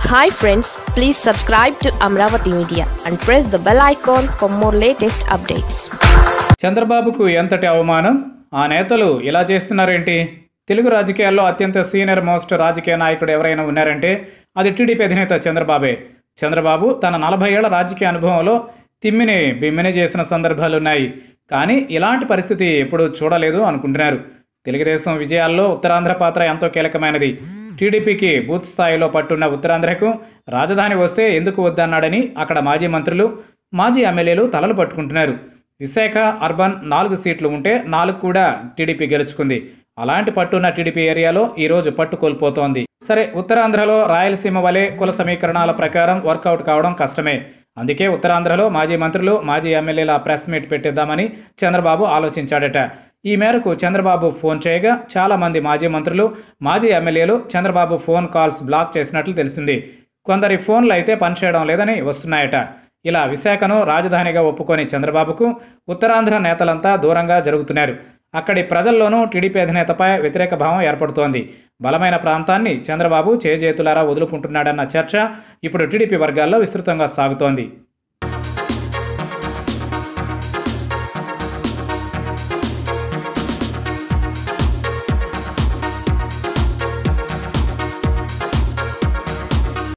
hi friends please subscribe to Amaravati media and press the bell icon for more latest updates చంద్రబాబుకు ఎంతటి అవమానం ఆ నేతలు ఇలా చేస్తున్నారేంటి తెలుగు రాజకీయాల్లో అత్యంత సీనియర్ మోస్ట్ రాజకీయ నాయకుడు ఎవరైనా ఉన్నారంటే అది టీడీపీ అధినేత చంద్రబాబే చంద్రబాబు తన నలభై ఏళ్ల రాజకీయ అనుభవంలో తిమ్మిని బిమ్మిని చేసిన సందర్భాలున్నాయి కానీ ఇలాంటి పరిస్థితి ఎప్పుడూ చూడలేదు అనుకుంటున్నారు తెలుగుదేశం విజయాల్లో ఉత్తరాంధ్ర పాత్ర ఎంతో కీలకమైనది టీడీపీకి బూత్ స్థాయిలో పట్టున్న ఉత్తరాంధ్రకు రాజధాని వస్తే ఎందుకు వద్దన్నాడని అక్కడ మాజీ మంత్రులు మాజీ ఎమ్మెల్యేలు తలలు పట్టుకుంటున్నారు విశాఖ అర్బన్ నాలుగు సీట్లు ఉంటే నాలుగు కూడా టీడీపీ గెలుచుకుంది అలాంటి పట్టున్న టీడీపీ ఏరియాలో ఈరోజు పట్టు కోల్పోతోంది సరే ఉత్తరాంధ్రలో రాయలసీమ వలె కుల సమీకరణాల ప్రకారం వర్కౌట్ కావడం కష్టమే అందుకే ఉత్తరాంధ్రలో మాజీ మంత్రులు మాజీ ఎమ్మెల్యేల ప్రెస్ మీట్ పెట్టిద్దామని చంద్రబాబు ఆలోచించాడట ఈ మేరకు చంద్రబాబు ఫోన్ చేయగా చాలామంది మాజీ మంత్రులు మాజీ ఎమ్మెల్యేలు చంద్రబాబు ఫోన్ కాల్స్ బ్లాక్ చేసినట్లు తెలిసింది కొందరి ఫోన్లు అయితే పనిచేయడం లేదని వస్తున్నాయట ఇలా విశాఖను రాజధానిగా ఒప్పుకొని చంద్రబాబుకు ఉత్తరాంధ్ర నేతలంతా దూరంగా జరుగుతున్నారు అక్కడి ప్రజల్లోనూ టీడీపీ అధినేతపై వ్యతిరేక భావం ఏర్పడుతోంది బలమైన ప్రాంతాన్ని చంద్రబాబు చేజేతులారా వదులుకుంటున్నాడన్న చర్చ ఇప్పుడు టీడీపీ వర్గాల్లో విస్తృతంగా సాగుతోంది